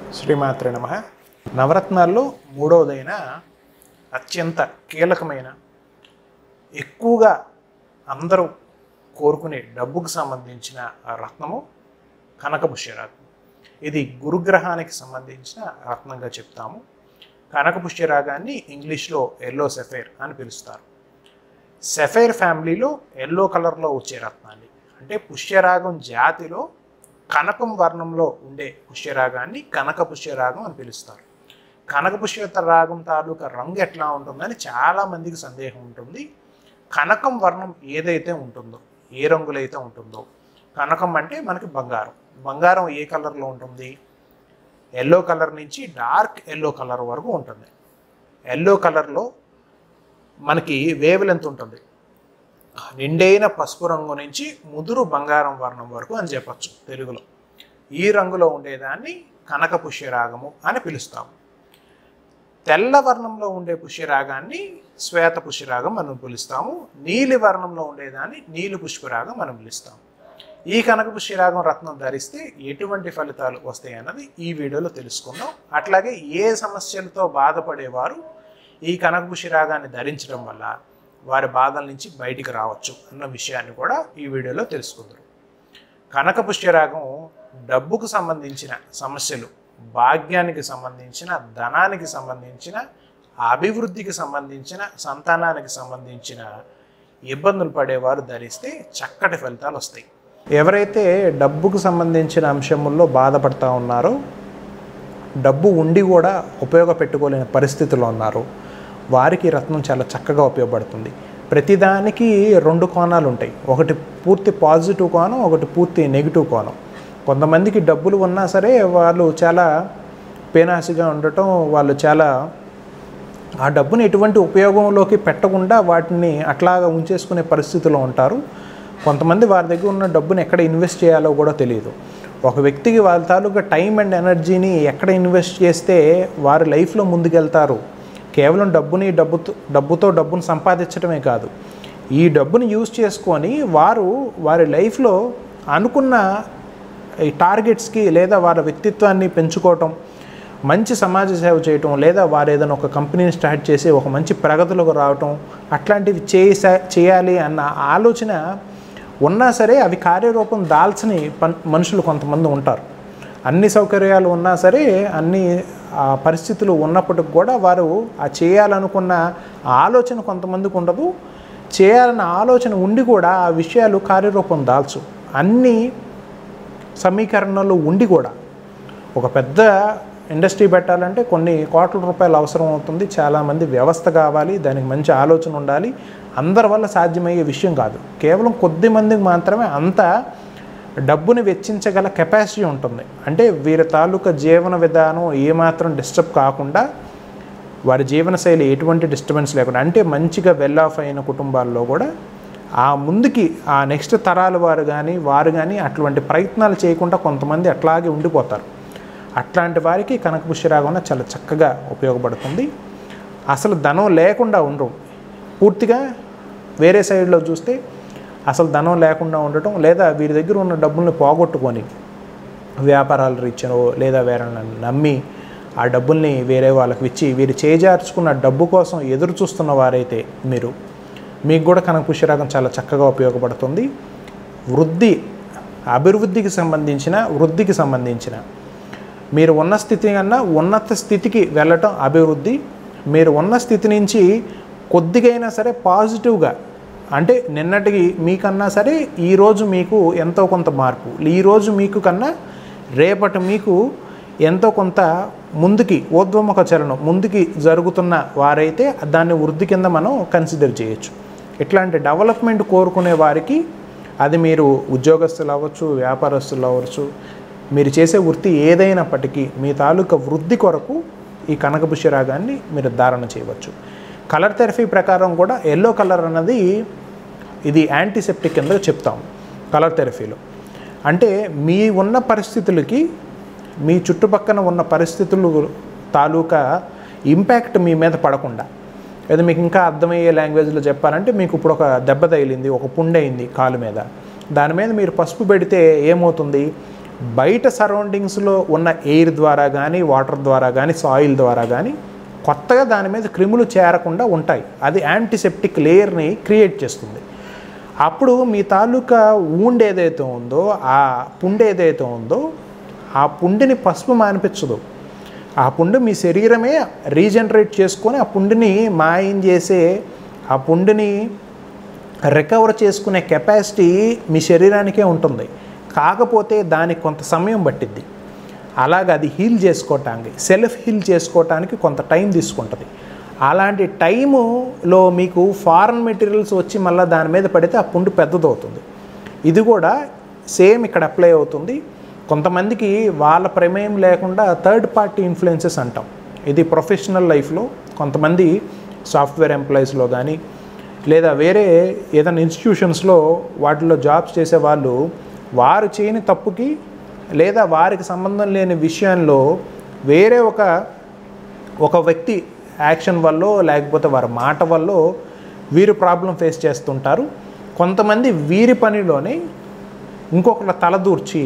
శ్రీమాత్రే నమ నవరత్నాల్లో మూడవదైన అత్యంత కీలకమైన ఎక్కువగా అందరూ కోరుకునే డబ్బుకు సంబంధించిన రత్నము కనకపుష్యరాగం ఇది గురుగ్రహానికి సంబంధించిన రత్నంగా చెప్తాము కనకపుష్యరాగాన్ని ఇంగ్లీష్లో ఎల్లో సెఫైర్ అని పిలుస్తారు సెఫైర్ ఫ్యామిలీలో ఎల్లో కలర్లో వచ్చే రత్నాన్ని అంటే పుష్యరాగం జాతిలో కనకం వర్ణంలో ఉండే పుష్యరాగాన్ని కనక పుష్యరాగం అని పిలుస్తారు కనక పుష్య రాగం తాలూకా రంగు ఎట్లా ఉంటుందని చాలా మందికి సందేహం ఉంటుంది కనకం వర్ణం ఏదైతే ఉంటుందో ఏ రంగులో అయితే ఉంటుందో కనకం అంటే మనకి బంగారం బంగారం ఏ కలర్లో ఉంటుంది ఎల్లో కలర్ నుంచి డార్క్ ఎల్లో కలర్ వరకు ఉంటుంది ఎల్లో కలర్లో మనకి వేవ్ లెంత్ ఉంటుంది నిండైన పసుపు రంగు నుంచి ముదురు బంగారం వర్ణం వరకు అని చెప్పచ్చు తెలుగులో ఈ రంగులో ఉండేదాన్ని కనక పుష్యరాగము అని పిలుస్తాము తెల్ల వర్ణంలో ఉండే పుష్యరాగాన్ని శ్వేత పుష్యరాగం మనం పిలుస్తాము నీలి వర్ణంలో ఉండేదాన్ని నీలి పుష్పరాగం మనం పిలుస్తాము ఈ కనక పుష్యరాగం రత్నం ధరిస్తే ఎటువంటి ఫలితాలు వస్తాయి అన్నది ఈ వీడియోలో తెలుసుకుందాం అట్లాగే ఏ సమస్యలతో బాధపడేవారు ఈ కనక పుష్యరాగాన్ని ధరించడం వల్ల వారి బాధల నుంచి బయటికి రావచ్చు అన్న విషయాన్ని కూడా ఈ వీడియోలో తెలుసుకుందరు కనక పుష్యరాగం డబ్బుకు సంబంధించిన సమస్యలు భాగ్యానికి సంబంధించిన ధనానికి సంబంధించిన అభివృద్ధికి సంబంధించిన సంతానానికి సంబంధించిన ఇబ్బందులు పడేవారు ధరిస్తే చక్కటి ఫలితాలు వస్తాయి ఎవరైతే డబ్బుకు సంబంధించిన అంశముల్లో బాధపడతా ఉన్నారో డబ్బు ఉండి కూడా ఉపయోగపెట్టుకోలేని పరిస్థితుల్లో ఉన్నారు వారికి ఈ రత్నం చాలా చక్కగా ఉపయోగపడుతుంది ప్రతిదానికి రెండు కోణాలు ఉంటాయి ఒకటి పూర్తి పాజిటివ్ కోణం ఒకటి పూర్తి నెగిటివ్ కోణం కొంతమందికి డబ్బులు ఉన్నా సరే వాళ్ళు చాలా పేనాసిగా ఉండటం వాళ్ళు చాలా ఆ డబ్బుని ఎటువంటి ఉపయోగంలోకి పెట్టకుండా వాటిని అట్లాగా ఉంచేసుకునే పరిస్థితిలో ఉంటారు కొంతమంది వారి దగ్గర ఉన్న డబ్బుని ఎక్కడ ఇన్వెస్ట్ చేయాలో కూడా తెలియదు ఒక వ్యక్తికి వాళ్ళ తాలూకా టైం అండ్ ఎనర్జీని ఎక్కడ ఇన్వెస్ట్ చేస్తే వారి లైఫ్లో ముందుకెళ్తారు కేవలం డబ్బుని డబ్బుతో డబ్బుతో డబ్బును సంపాదించడమే కాదు ఈ డబ్బుని యూజ్ చేసుకొని వారు వారి లైఫ్లో అనుకున్న ఈ టార్గెట్స్కి లేదా వారి వ్యక్తిత్వాన్ని పెంచుకోవటం మంచి సమాజ సేవ చేయటం లేదా వారు ఏదైనా ఒక కంపెనీని స్టార్ట్ చేసి ఒక మంచి ప్రగతిలోకి రావటం అట్లాంటివి చేసా చేయాలి అన్న ఆలోచన ఉన్నా సరే అవి కార్యరూపం దాల్చని పన్ మనుషులు కొంతమంది ఉంటారు అన్ని సౌకర్యాలు ఉన్నా సరే అన్ని ఆ పరిస్థితులు ఉన్నప్పటికి కూడా వారు ఆ చేయాలనుకున్న ఆలోచన కొంతమందికి ఉండదు చేయాలన్న ఆలోచన ఉండి కూడా ఆ విషయాలు కార్యరూపం దాల్చు అన్ని సమీకరణలు ఉండి కూడా ఒక పెద్ద ఇండస్ట్రీ పెట్టాలంటే కొన్ని కోట్ల రూపాయలు అవసరం అవుతుంది చాలామంది వ్యవస్థ కావాలి దానికి మంచి ఆలోచన ఉండాలి అందరి వల్ల సాధ్యమయ్యే విషయం కాదు కేవలం కొద్ది మందికి మాత్రమే అంత డబ్బుని వెచ్చించగల కెపాసిటీ ఉంటుంది అంటే వీరి తాలూకా జీవన విధానం ఏమాత్రం డిస్టర్బ్ కాకుండా వారి జీవనశైలి ఎటువంటి డిస్టర్బెన్స్ లేకుండా అంటే మంచిగా వెల్ ఆఫ్ అయిన కుటుంబాల్లో కూడా ఆ ముందుకి ఆ నెక్స్ట్ తరాల వారు కానీ వారు కానీ అటువంటి ప్రయత్నాలు చేయకుండా కొంతమంది అట్లాగే ఉండిపోతారు అట్లాంటి వారికి కనక పుష్యరాగం చాలా చక్కగా ఉపయోగపడుతుంది అసలు ధనం లేకుండా ఉండరు పూర్తిగా వేరే సైడ్లో చూస్తే అసలు ధనం లేకుండా ఉండటం లేదా వీరి దగ్గర ఉన్న డబ్బుల్ని పోగొట్టుకొని వ్యాపారాల రీత్యనో లేదా వేరే నమ్మి ఆ డబ్బుల్ని వేరే వాళ్ళకి ఇచ్చి వీరు చేజార్చుకున్న డబ్బు కోసం ఎదురు చూస్తున్న వారైతే మీరు మీకు కూడా కనక పుష్యరాగం చాలా చక్కగా ఉపయోగపడుతుంది వృద్ధి అభివృద్ధికి సంబంధించిన వృద్ధికి సంబంధించిన మీరు ఉన్న స్థితి కన్నా ఉన్నత స్థితికి వెళ్ళటం అభివృద్ధి మీరు ఉన్న స్థితి నుంచి కొద్దిగైనా సరే పాజిటివ్గా అంటే నిన్నటికి మీకన్నా సరే ఈరోజు మీకు ఎంతో కొంత మార్పు ఈరోజు మీకు కన్నా రేపటి మీకు ఎంతో కొంత ముందుకి ఊర్ధ్వముఖ చలనం ముందుకి జరుగుతున్న వారైతే దాన్ని వృద్ధి కింద మనం కన్సిడర్ చేయొచ్చు ఇట్లాంటి డెవలప్మెంట్ కోరుకునే వారికి అది మీరు ఉద్యోగస్తులు అవ్వచ్చు వ్యాపారస్తులు అవ్వచ్చు మీరు చేసే వృత్తి ఏదైనప్పటికీ మీ తాలూకా వృద్ధి కొరకు ఈ కనకపుష్య రాగాన్ని మీరు ధారణ చేయవచ్చు కలర్ థెరపీ ప్రకారం కూడా ఎల్లో కలర్ అన్నది ఇది యాంటీసెప్టిక్ కింద చెప్తాం కలర్ థెరపీలో అంటే మీ ఉన్న పరిస్థితులకి మీ చుట్టుపక్కన ఉన్న పరిస్థితులు తాలూకా ఇంపాక్ట్ మీ మీద పడకుండా అది మీకు ఇంకా అర్థమయ్యే లాంగ్వేజ్లో చెప్పాలంటే మీకు ఇప్పుడు ఒక దెబ్బ తగిలింది ఒక పుండైంది కాలు మీద దాని మీద మీరు పసుపు పెడితే ఏమవుతుంది బయట సరౌండింగ్స్లో ఉన్న ఎయిర్ ద్వారా కానీ వాటర్ ద్వారా కానీ సాయిల్ ద్వారా కానీ కొత్తగా దాని మీద క్రిములు చేరకుండా ఉంటాయి అది యాంటీసెప్టిక్ లేయర్ని క్రియేట్ చేస్తుంది అప్పుడు మీ తాలూకా ఊండ్ ఏదైతే ఉందో ఆ పుండు ఏదైతే ఉందో ఆ పుండిని పసుపు మానిపించదు ఆ పుండు మీ శరీరమే రీజనరేట్ చేసుకొని ఆ పుండుని మాయం చేసే ఆ పుండుని రికవర్ చేసుకునే కెపాసిటీ మీ శరీరానికే ఉంటుంది కాకపోతే దానికి కొంత సమయం పట్టిద్ది అలాగ అది హీల్ చేసుకోవటానికి సెల్ఫ్ హీల్ చేసుకోవటానికి కొంత టైం తీసుకుంటుంది అలాంటి టైములో మీకు ఫారెన్ మెటీరియల్స్ వచ్చి మళ్ళీ దాని మీద పడితే ఆ పుండు పెద్దదవుతుంది ఇది కూడా సేమ్ ఇక్కడ అప్లై అవుతుంది కొంతమందికి వాళ్ళ ప్రమేయం లేకుండా థర్డ్ పార్టీ ఇన్ఫ్లుయెన్సెస్ అంటాం ఇది ప్రొఫెషనల్ లైఫ్లో కొంతమంది సాఫ్ట్వేర్ ఎంప్లాయీస్లో కానీ లేదా వేరే ఏదైనా ఇన్స్టిట్యూషన్స్లో వాటిలో జాబ్స్ చేసే వాళ్ళు వారు చేయని తప్పుకి లేదా వారికి సంబంధం లేని విషయంలో వేరే ఒక ఒక వ్యక్తి యాక్షన్ వల్ల లేకపోతే వారి మాట వల్ల వీరు ప్రాబ్లం ఫేస్ చేస్తుంటారు కొంతమంది వీరి పనిలోనే ఇంకొకళ్ళ తలదూర్చి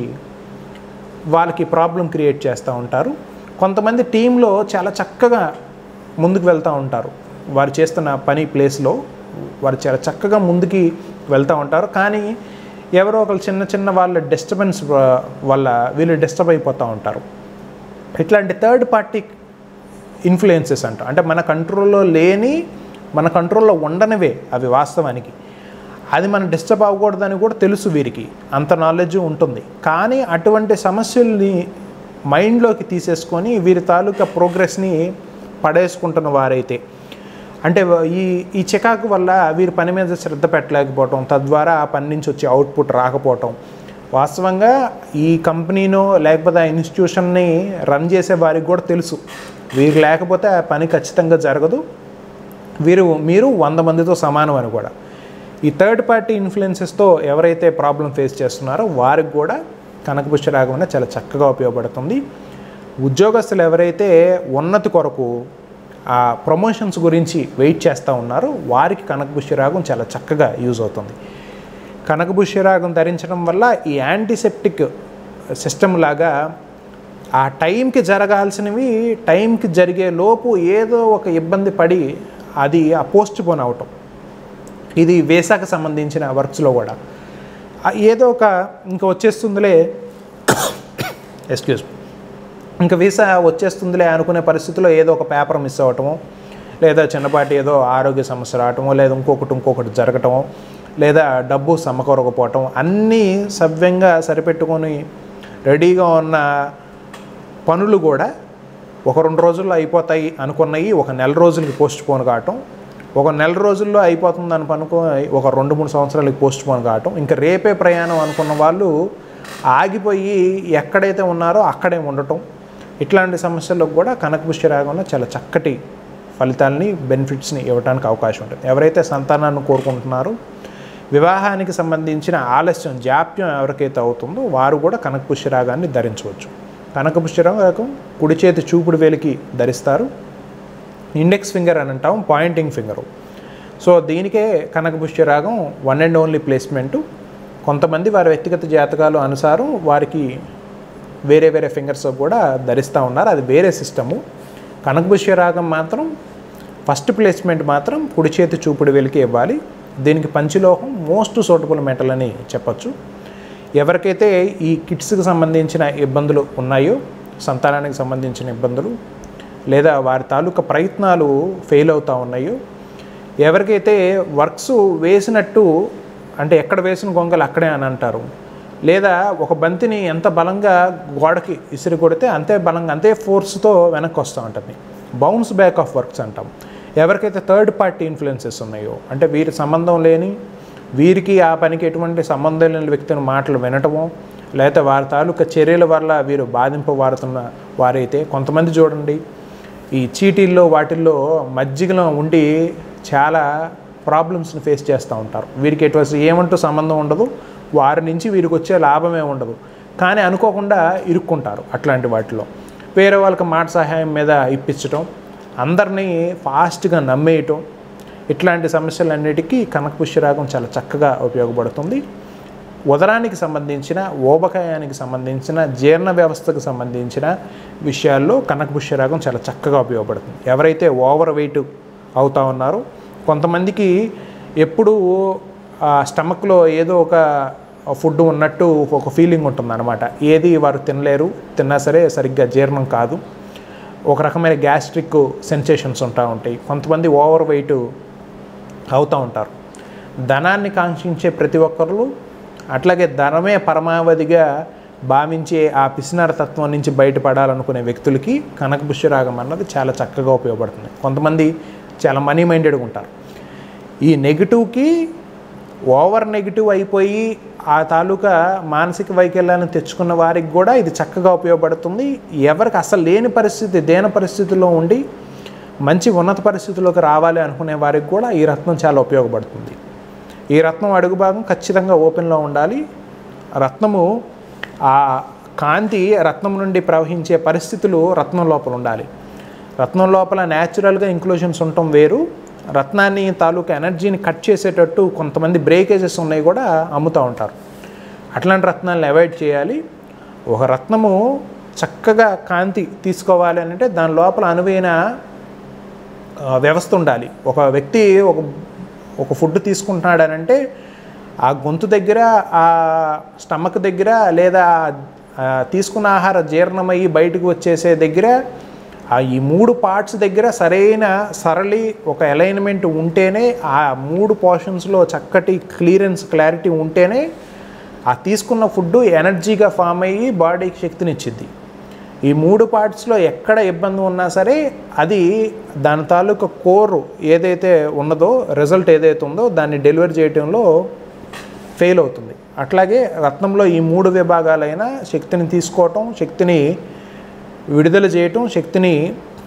వాళ్ళకి ప్రాబ్లం క్రియేట్ చేస్తూ ఉంటారు కొంతమంది టీంలో చాలా చక్కగా ముందుకు వెళ్తూ ఉంటారు వారు చేస్తున్న పని ప్లేస్లో వారు చాలా చక్కగా ముందుకి వెళ్తూ ఉంటారు కానీ ఎవరో ఒకరు చిన్న చిన్న వాళ్ళ డిస్టర్బెన్స్ వల్ల వీళ్ళు డిస్టర్బ్ అయిపోతూ ఉంటారు ఇట్లాంటి థర్డ్ పార్టీ ఇన్ఫ్లుయెన్సెస్ అంట అంటే మన కంట్రోల్లో లేని మన కంట్రోల్లో ఉండనివే అవి వాస్తవానికి అది మనం డిస్టర్బ్ అవ్వకూడదని కూడా తెలుసు వీరికి అంత నాలెడ్జ్ ఉంటుంది కానీ అటువంటి సమస్యల్ని మైండ్లోకి తీసేసుకొని వీరి తాలూకా ప్రోగ్రెస్ని పడేసుకుంటున్న వారైతే అంటే ఈ ఈ చికాకు వల్ల వీరి పని మీద శ్రద్ధ పెట్టలేకపోవటం తద్వారా ఆ పని నుంచి వచ్చే అవుట్పుట్ రాకపోవటం వాస్తవంగా ఈ కంపెనీనో లేకపోతే ఆ ఇన్స్టిట్యూషన్ని రన్ చేసే వారికి కూడా తెలుసు వీరు లేకపోతే ఆ పని ఖచ్చితంగా జరగదు వీరు మీరు వంద మందితో సమానం అని కూడా ఈ థర్డ్ పార్టీ ఇన్ఫ్లుయెన్సెస్తో ఎవరైతే ప్రాబ్లం ఫేస్ చేస్తున్నారో వారికి కూడా కనకపుష్య రాగం అనేది చాలా చక్కగా ఉపయోగపడుతుంది ఉద్యోగస్తులు ఎవరైతే ఉన్నతి కొరకు ఆ ప్రమోషన్స్ గురించి వెయిట్ చేస్తూ ఉన్నారో వారికి కనకపుష్య రాగం చాలా చక్కగా యూజ్ అవుతుంది కనకపుష్య రాగం ధరించడం వల్ల ఈ యాంటీసెప్టిక్ సిస్టమ్ లాగా ఆ టైంకి జరగాల్సినవి టైంకి జరిగే లోపు ఏదో ఒక ఇబ్బంది పడి అది ఆ పోస్ట్ పోన్ అవటం ఇది వేసాకు సంబంధించిన వర్క్స్లో కూడా ఆ ఏదో ఒక ఇంకా వచ్చేస్తుందిలే ఎక్స్క్యూజ్ ఇంకా వీసా వచ్చేస్తుందిలే అనుకునే పరిస్థితిలో ఏదో ఒక పేపర్ మిస్ అవ్వటము లేదా చిన్నపాటి ఏదో ఆరోగ్య సమస్య రావటమో లేదా ఇంకొకటి ఇంకొకటి జరగటమో లేదా డబ్బు సమకూరకపోవటం అన్నీ సవ్యంగా సరిపెట్టుకొని రెడీగా ఉన్న పనులు కూడా ఒక రెండు రోజుల్లో అయిపోతాయి అనుకున్నవి ఒక నెల రోజులకి పోస్ట్ పోన్ కావటం ఒక నెల రోజుల్లో అయిపోతుందని అనుకో ఒక రెండు మూడు సంవత్సరాలకి పోస్ట్ పోన్ కావటం ఇంకా రేపే ప్రయాణం అనుకున్న వాళ్ళు ఆగిపోయి ఎక్కడైతే ఉన్నారో అక్కడే ఉండటం ఇట్లాంటి సమస్యలకు కూడా కనకపుష్య రాగంలో చాలా చక్కటి ఫలితాలని బెనిఫిట్స్ని ఇవ్వడానికి అవకాశం ఉంటుంది ఎవరైతే సంతానాన్ని కోరుకుంటున్నారో వివాహానికి సంబంధించిన ఆలస్యం జాప్యం ఎవరికైతే అవుతుందో వారు కూడా కనకపుష్య రాగాన్ని ధరించవచ్చు కనకపుష్య రాగం కుడి చేతి చూపుడు వేలికి ధరిస్తారు ఇండెక్స్ ఫింగర్ అని అంటాం పాయింటింగ్ ఫింగరు సో దీనికే కనకపుష్య రాగం వన్ అండ్ ఓన్లీ ప్లేస్మెంటు కొంతమంది వారి వ్యక్తిగత జాతకాలు అనుసారం వారికి వేరే వేరే ఫింగర్స్ కూడా ధరిస్తూ ఉన్నారు అది వేరే సిస్టము కనకపుష్య రాగం మాత్రం ఫస్ట్ ప్లేస్మెంట్ మాత్రం కుడి చేతి చూపుడు వెలికి ఇవ్వాలి దీనికి పంచలోహం మోస్ట్ సూటబుల్ మెటల్ అని చెప్పచ్చు ఎవరికైతే ఈ కిట్స్కి సంబంధించిన ఇబ్బందులు ఉన్నాయో సంతానానికి సంబంధించిన ఇబ్బందులు లేదా వారి తాలూకా ప్రయత్నాలు ఫెయిల్ అవుతూ ఉన్నాయో ఎవరికైతే వర్క్స్ వేసినట్టు అంటే ఎక్కడ వేసిన గొంగలు అక్కడే అని అంటారు లేదా ఒక బంతిని ఎంత బలంగా గోడకి ఇసిరి కొడితే అంతే బలంగా అంతే ఫోర్స్తో వెనక్కి వస్తూ ఉంటుంది బౌన్స్ బ్యాక్ ఆఫ్ వర్క్స్ అంటాం ఎవరికైతే థర్డ్ పార్టీ ఇన్ఫ్లుయెన్సెస్ ఉన్నాయో అంటే వీరి సంబంధం లేని వీరికి ఆ పనికి ఎటువంటి సంబంధం లేని వ్యక్తిని మాటలు వినటమో లేకపోతే వారి తాలూకా చర్యల వల్ల వీరు బాధింపబడుతున్న వారైతే కొంతమంది చూడండి ఈ చీటీల్లో వాటిల్లో మజ్జిగలో ఉండి చాలా ప్రాబ్లమ్స్ని ఫేస్ చేస్తూ ఉంటారు వీరికి ఎటువంటి ఏమంటూ సంబంధం ఉండదు వారి నుంచి వీరికి వచ్చే లాభమే ఉండదు కానీ అనుకోకుండా ఇరుక్కుంటారు అట్లాంటి వాటిలో వేరే వాళ్ళకి మాట సహాయం మీద ఇప్పించటం అందరినీ ఫాస్ట్గా నమ్మేయటం ఇట్లాంటి సమస్యలన్నిటికీ కనకపుష్యరాగం చాలా చక్కగా ఉపయోగపడుతుంది ఉదరానికి సంబంధించిన ఊబకాయానికి సంబంధించిన జీర్ణ వ్యవస్థకు సంబంధించిన విషయాల్లో కనకపుష్యరాగం చాలా చక్కగా ఉపయోగపడుతుంది ఎవరైతే ఓవర్ వెయిట్ అవుతా ఉన్నారో కొంతమందికి ఎప్పుడూ ఆ స్టమక్లో ఏదో ఒక ఫుడ్ ఉన్నట్టు ఒక ఫీలింగ్ ఉంటుందన్నమాట ఏది వారు తినలేరు తిన్నా సరే సరిగ్గా జీర్ణం కాదు ఒక రకమైన గ్యాస్ట్రిక్ సెన్సేషన్స్ ఉంటా ఉంటాయి కొంతమంది ఓవర్ వెయిట్ అవుతూ ఉంటారు ధనాన్ని కాంక్షించే ప్రతి ఒక్కరు అట్లాగే ధనమే పరమావధిగా భావించే ఆ పిసినార తత్వం నుంచి బయటపడాలనుకునే వ్యక్తులకి కనకపుష్యరాగం అన్నది చాలా చక్కగా ఉపయోగపడుతుంది కొంతమంది చాలా మనీ మైండెడ్గా ఉంటారు ఈ నెగిటివ్కి ఓవర్ నెగిటివ్ అయిపోయి ఆ తాలూకా మానసిక వైకల్యాన్ని తెచ్చుకున్న వారికి కూడా ఇది చక్కగా ఉపయోగపడుతుంది ఎవరికి అసలు లేని పరిస్థితి దేన పరిస్థితిలో ఉండి మంచి ఉన్నత పరిస్థితిలోకి రావాలి అనుకునే వారికి కూడా ఈ రత్నం చాలా ఉపయోగపడుతుంది ఈ రత్నం అడుగు భాగం ఖచ్చితంగా ఓపెన్లో ఉండాలి రత్నము ఆ కాంతి రత్నం నుండి ప్రవహించే పరిస్థితులు రత్నం లోపల ఉండాలి రత్నం లోపల న్యాచురల్గా ఇంక్లూషన్స్ ఉండటం వేరు రత్నాన్ని తాలూకా ఎనర్జీని కట్ చేసేటట్టు కొంతమంది బ్రేకేజెస్ ఉన్నాయి కూడా అమ్ముతూ ఉంటారు అట్లాంటి రత్నాలను అవాయిడ్ చేయాలి ఒక రత్నము చక్కగా కాంతి తీసుకోవాలి అని అంటే దాని లోపల అనువైన ఆ, వ్యవస్థ ఉండాలి ఒక వ్యక్తి ఒక ఒక ఫుడ్ తీసుకుంటున్నాడనంటే ఆ గొంతు దగ్గర ఆ స్టమక్ దగ్గర లేదా ఆ తీసుకున్న ఆహార జీర్ణమయ్యి బయటకు వచ్చేసే దగ్గర ఆ ఈ మూడు పార్ట్స్ దగ్గర సరైన సరళి ఒక అలైన్మెంట్ ఉంటేనే ఆ మూడు పోర్షన్స్లో చక్కటి క్లియరెన్స్ క్లారిటీ ఉంటేనే ఆ తీసుకున్న ఫుడ్ ఎనర్జీగా ఫామ్ అయ్యి బాడీకి శక్తినిచ్చిద్ది ఈ మూడు పార్ట్స్లో ఎక్కడ ఇబ్బంది ఉన్నా సరే అది దాని తాలూకా కోర్ ఏదైతే ఉన్నదో రిజల్ట్ ఏదైతే ఉందో దాన్ని డెలివరీ చేయటంలో ఫెయిల్ అవుతుంది అట్లాగే రత్నంలో ఈ మూడు విభాగాలైన శక్తిని తీసుకోవటం శక్తిని విడుదల చేయటం శక్తిని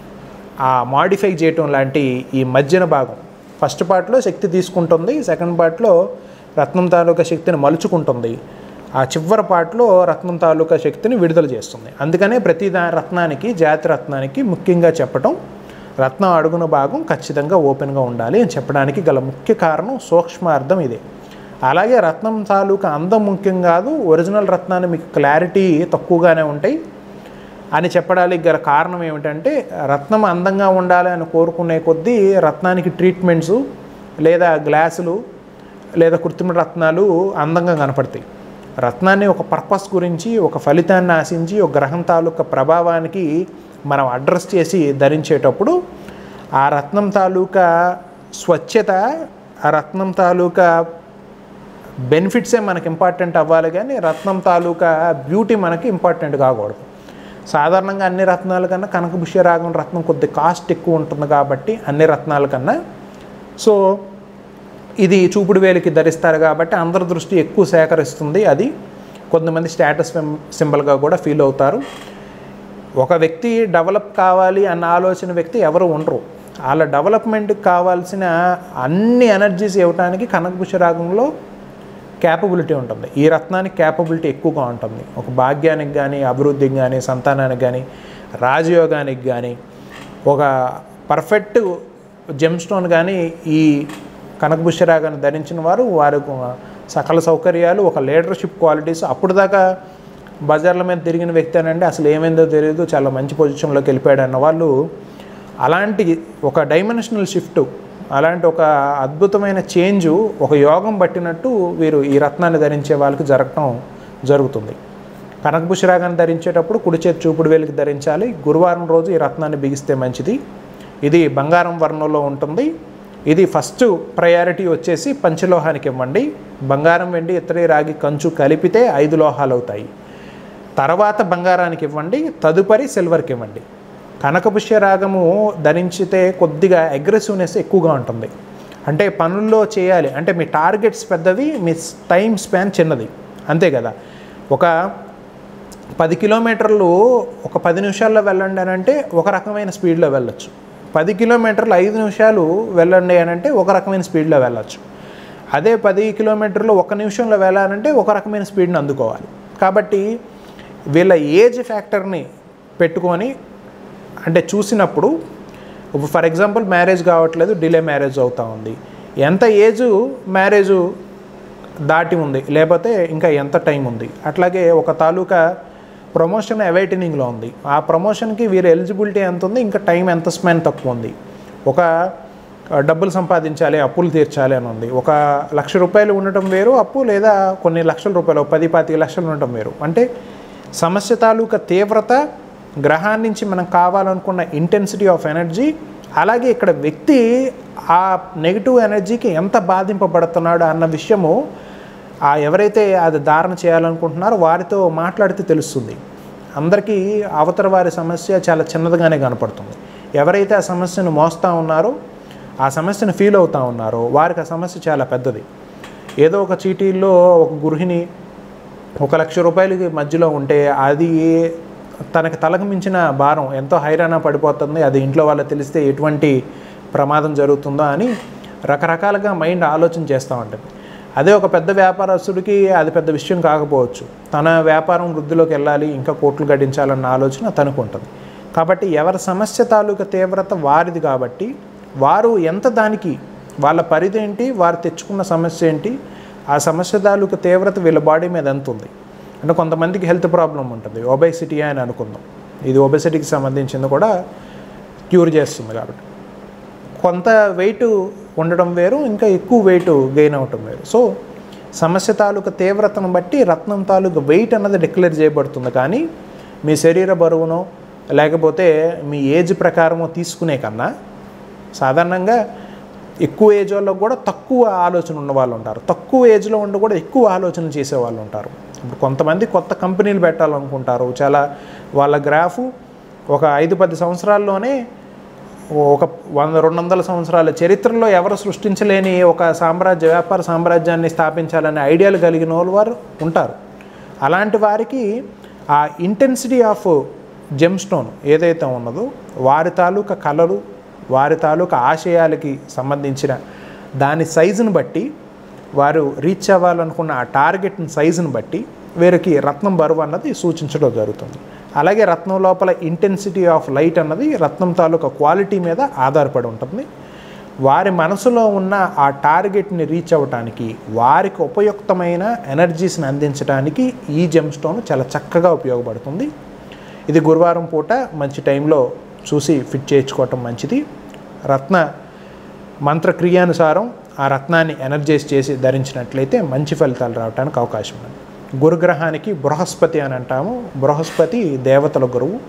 ఆ మాడిఫై చేయటం లాంటి ఈ మధ్యన భాగం ఫస్ట్ పార్ట్లో శక్తి తీసుకుంటుంది సెకండ్ పార్ట్లో రత్నం తాలూకా శక్తిని మలుచుకుంటుంది ఆ చివరి పార్ట్లో రత్నం తాలూకా శక్తిని విడుదల చేస్తుంది అందుకనే ప్రతి దా రత్నానికి జాతి రత్నానికి ముఖ్యంగా చెప్పటం రత్నం అడుగున భాగం ఖచ్చితంగా ఓపెన్గా ఉండాలి అని చెప్పడానికి గల ముఖ్య కారణం సూక్ష్మార్థం ఇదే అలాగే రత్నం తాలూకా అందం ముఖ్యం కాదు ఒరిజినల్ రత్నాన్ని మీకు క్లారిటీ తక్కువగానే ఉంటాయి అని చెప్పడానికి గల కారణం ఏమిటంటే రత్నం అందంగా ఉండాలి అని కోరుకునే కొద్దీ రత్నానికి ట్రీట్మెంట్స్ లేదా గ్లాసులు లేదా కృత్రిమ రత్నాలు అందంగా కనపడతాయి రత్నాన్ని ఒక పర్పస్ గురించి ఒక ఫలితాన్ని ఆశించి ఒక గ్రహం తాలూకా ప్రభావానికి మనం అడ్రస్ చేసి ధరించేటప్పుడు ఆ రత్నం తాలూకా స్వచ్ఛత ఆ రత్నం తాలూకా బెనిఫిట్సే మనకి ఇంపార్టెంట్ అవ్వాలి కానీ రత్నం తాలూకా బ్యూటీ మనకి ఇంపార్టెంట్ కాకూడదు సాధారణంగా అన్ని రత్నాల కన్నా కనకభుష్య రాగం రత్నం కొద్ది కాస్ట్ ఎక్కువ ఉంటుంది కాబట్టి అన్ని రత్నాల కన్నా సో ఇది చూపుడు వేలికి ధరిస్తారు కాబట్టి అందరి దృష్టి ఎక్కువ సేకరిస్తుంది అది కొంతమంది స్టేటస్ సింబల్గా కూడా ఫీల్ అవుతారు ఒక వ్యక్తి డెవలప్ కావాలి అన్న ఆలోచన వ్యక్తి ఎవరు ఉండరు వాళ్ళ డెవలప్మెంట్కి కావాల్సిన అన్ని ఎనర్జీస్ ఇవ్వడానికి కనకభుష రాగంలో క్యాపబిలిటీ ఉంటుంది ఈ రత్నానికి క్యాపబిలిటీ ఎక్కువగా ఉంటుంది ఒక భాగ్యానికి కానీ అభివృద్ధికి కానీ సంతానానికి కానీ రాజయోగానికి కానీ ఒక పర్ఫెక్ట్ జెమ్ స్టోన్ కానీ ఈ కనకభుష్యరాగాన్ని ధరించిన వారు వారి సకల సౌకర్యాలు ఒక లీడర్షిప్ క్వాలిటీస్ అప్పుడు దాకా బజార్ల మీద తిరిగిన వ్యక్తి అనండి అసలు ఏమైందో తెలియదు చాలా మంచి పొజిషన్లోకి వెళ్ళిపోయాడు అన్న వాళ్ళు అలాంటి ఒక డైమెన్షనల్ షిఫ్ట్ అలాంటి ఒక అద్భుతమైన చేంజ్ ఒక యోగం పట్టినట్టు వీరు ఈ రత్నాన్ని ధరించే వాళ్ళకి జరగటం జరుగుతుంది కనకభుషరాగాన్ని ధరించేటప్పుడు కుడి చేతి చూపుడు వేలికి ధరించాలి గురువారం రోజు ఈ రత్నాన్ని బిగిస్తే మంచిది ఇది బంగారం వర్ణంలో ఉంటుంది ఇది ఫస్ట్ ప్రయారిటీ వచ్చేసి పంచలోహానికి ఇవ్వండి బంగారం వెండి ఇతర రాగి కంచు కలిపితే ఐదు లోహాలు అవుతాయి తర్వాత బంగారానికి ఇవ్వండి తదుపరి సిల్వర్కి ఇవ్వండి కనకపుష్య రాగము ధరించితే కొద్దిగా అగ్రెసివ్నెస్ ఎక్కువగా ఉంటుంది అంటే పనుల్లో చేయాలి అంటే మీ టార్గెట్స్ పెద్దవి మీ టైం స్పాన్ చిన్నది అంతే కదా ఒక పది కిలోమీటర్లు ఒక పది నిమిషాల్లో వెళ్ళండి అని అంటే ఒక రకమైన స్పీడ్లో వెళ్ళొచ్చు పది కిలోమీటర్లు ఐదు నిమిషాలు వెళ్ళండి అని అంటే ఒక రకమైన స్పీడ్లో వెళ్ళొచ్చు అదే పది కిలోమీటర్లు ఒక నిమిషంలో వెళ్ళాలంటే ఒక రకమైన స్పీడ్ని అందుకోవాలి కాబట్టి వీళ్ళ ఏజ్ ఫ్యాక్టర్ని పెట్టుకొని అంటే చూసినప్పుడు ఫర్ ఎగ్జాంపుల్ మ్యారేజ్ కావట్లేదు డిలే మ్యారేజ్ అవుతూ ఉంది ఎంత ఏజ్ మ్యారేజ్ దాటి ఉంది లేకపోతే ఇంకా ఎంత టైం ఉంది అట్లాగే ఒక తాలూకా ప్రమోషన్ అవైటనింగ్లో ఉంది ఆ ప్రమోషన్కి వీరి ఎలిజిబిలిటీ ఎంత ఉంది ఇంకా టైం ఎంత స్పెన్ తక్కువ ఉంది ఒక ఆ, డబ్బులు సంపాదించాలి అప్పులు తీర్చాలి అని ఉంది ఒక లక్ష రూపాయలు ఉండటం వేరు అప్పు లేదా కొన్ని లక్షల రూపాయలు ఒక పది పాతిక లక్షలు ఉండటం వేరు అంటే సమస్య తాలూకా తీవ్రత గ్రహాన్ని నుంచి మనం కావాలనుకున్న ఇంటెన్సిటీ ఆఫ్ ఎనర్జీ అలాగే ఇక్కడ వ్యక్తి ఆ నెగిటివ్ ఎనర్జీకి ఎంత బాధింపబడుతున్నాడు అన్న విషయము ఆ ఎవరైతే అది ధారణ చేయాలనుకుంటున్నారో వారితో మాట్లాడితే తెలుస్తుంది అందరికీ అవతల వారి సమస్య చాలా చిన్నదిగానే కనపడుతుంది ఎవరైతే ఆ సమస్యను మోస్తూ ఉన్నారో ఆ సమస్యను ఫీల్ అవుతూ ఉన్నారో వారికి ఆ సమస్య చాలా పెద్దది ఏదో ఒక చీటీల్లో ఒక గృహిణి ఒక లక్ష రూపాయలకి మధ్యలో ఉంటే అది తనకి తలకు మించిన భారం ఎంతో హైరాణ పడిపోతుంది అది ఇంట్లో వాళ్ళకి తెలిస్తే ఎటువంటి ప్రమాదం జరుగుతుందో అని రకరకాలుగా మైండ్ ఆలోచన చేస్తూ ఉంటుంది అదే ఒక పెద్ద వ్యాపారస్తుడికి అది పెద్ద విషయం కాకపోవచ్చు తన వ్యాపారం వృద్ధిలోకి వెళ్ళాలి ఇంకా కోట్లు గడించాలన్న ఆలోచన తనకు ఉంటుంది కాబట్టి ఎవరి సమస్య తాలూకా తీవ్రత వారిది కాబట్టి వారు ఎంత దానికి వాళ్ళ పరిధి ఏంటి వారు తెచ్చుకున్న సమస్య ఏంటి ఆ సమస్య తాలూకా తీవ్రత వీళ్ళ బాడీ మీద ఎంత ఉంది అంటే కొంతమందికి హెల్త్ ప్రాబ్లం ఉంటుంది ఒబేసిటీ అని అనుకుందాం ఇది ఒబేసిటీకి సంబంధించింది కూడా క్యూర్ చేస్తుంది కాబట్టి కొంత వెయిట్ ఉండడం వేరు ఇంకా ఎక్కువ వెయిట్ గెయిన్ అవటం వేరు సో సమస్య తాలూకా తీవ్రతను బట్టి రత్నం తాలూకా వెయిట్ అన్నది డిక్లేర్ చేయబడుతుంది కానీ మీ శరీర బరువునో లేకపోతే మీ ఏజ్ ప్రకారమో తీసుకునే కన్నా సాధారణంగా ఎక్కువ ఏజ్ వాళ్ళకు కూడా తక్కువ ఆలోచన ఉన్న వాళ్ళు ఉంటారు తక్కువ ఏజ్లో ఉండి కూడా ఎక్కువ ఆలోచన చేసే వాళ్ళు ఉంటారు ఇప్పుడు కొంతమంది కొత్త కంపెనీలు పెట్టాలనుకుంటారు చాలా వాళ్ళ గ్రాఫ్ ఒక ఐదు పది సంవత్సరాల్లోనే ఒక వంద రెండు వందల సంవత్సరాల చరిత్రలో ఎవరు సృష్టించలేని ఒక సామ్రాజ్య వ్యాపార సామ్రాజ్యాన్ని స్థాపించాలనే ఐడియాలు కలిగిన వాళ్ళు వారు ఉంటారు అలాంటి వారికి ఆ ఇంటెన్సిటీ ఆఫ్ జెమ్ స్టోన్ ఏదైతే ఉన్నదో వారి తాలూకా కలరు వారి తాలూకా ఆశయాలకి సంబంధించిన దాని సైజుని బట్టి వారు రీచ్ అవ్వాలనుకున్న ఆ టార్గెట్ని సైజుని బట్టి వీరికి రత్నం బరువు అన్నది సూచించడం జరుగుతుంది అలాగే రత్నం లోపల ఇంటెన్సిటీ ఆఫ్ లైట్ అన్నది రత్నం తాలూకా క్వాలిటీ మీద ఆధారపడి ఉంటుంది వారి మనసులో ఉన్న ఆ టార్గెట్ని రీచ్ అవ్వటానికి వారికి ఉపయుక్తమైన ఎనర్జీస్ని అందించడానికి ఈ జెమ్ స్టోన్ చాలా చక్కగా ఉపయోగపడుతుంది ఇది గురువారం పూట మంచి టైంలో చూసి ఫిట్ చేయించుకోవటం మంచిది రత్న మంత్రక్రియానుసారం ఆ రత్నాన్ని ఎనర్జైజ్ చేసి ధరించినట్లయితే మంచి ఫలితాలు రావడానికి అవకాశం ఉంది గురుగ్రహానికి బృహస్పతి అని అంటాము బృహస్పతి దేవతల గురువు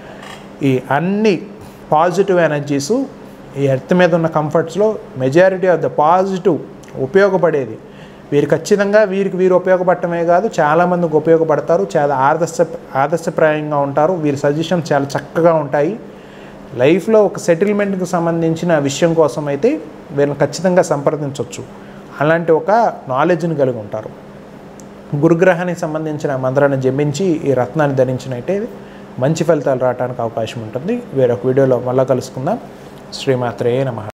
ఈ అన్ని పాజిటివ్ ఎనర్జీసు ఈ ఎర్త్ మీద ఉన్న కంఫర్ట్స్లో మెజారిటీ ఆఫ్ ద పాజిటివ్ ఉపయోగపడేది వీరు ఖచ్చితంగా వీరికి వీరు ఉపయోగపడటమే కాదు చాలామందికి ఉపయోగపడతారు చాలా ఆదర్శ ఆదర్శప్రాయంగా ఉంటారు వీరి సజెషన్స్ చాలా చక్కగా ఉంటాయి లైఫ్లో ఒక సెటిల్మెంట్కి సంబంధించిన విషయం కోసం అయితే వీళ్ళని ఖచ్చితంగా సంప్రదించవచ్చు అలాంటి ఒక నాలెడ్జ్ని కలిగి ఉంటారు గురుగ్రహానికి సంబంధించిన మంత్రాన్ని జపించి ఈ రత్నాన్ని ధరించినట్టే మంచి ఫలితాలు రావడానికి అవకాశం ఉంటుంది వేరొక వీడియోలో మళ్ళీ కలుసుకుందాం శ్రీమాత్రేయ నమ